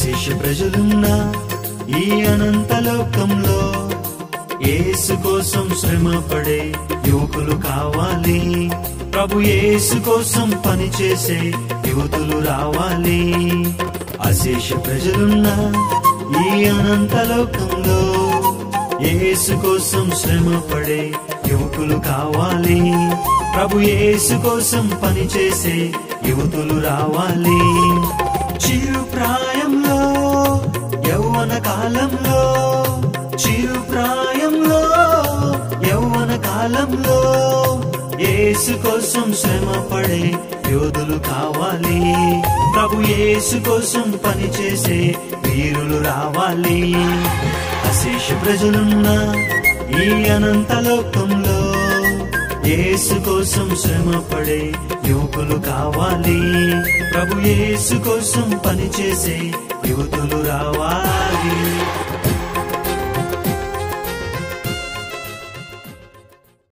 అశేష ప్రజలున్న ఈ అనంత లోకంలో యేసు కోసం శ్రమ పడే యువకులు కావాలి ప్రభు యేసు కోసం పనిచేసే యువతులు రావాలి అశేష ప్రజలున్న ఈ అనంత లోకంలో యేసు కోసం శ్రమ పడే యువకులు కావాలి ప్రభు యేసు కోసం పనిచేసే యువతులు రావాలి చిరు ప్రాయంలో యౌవన కాలంలో చిరు ప్రాయంలో యౌవన కాలంలో యేసు కోసం శ్రమ పడే యోధులు కావాలి ప్రభు యేసు కోసం పనిచేసే వీరులు రావాలి అశేష ప్రజలున్న ఈ అనంత లోకంలో యేసు కోసం శ్రమ పడే యువకులు కావాలి ప్రభు యేసు కోసం పనిచేసే యువతులు రావాలి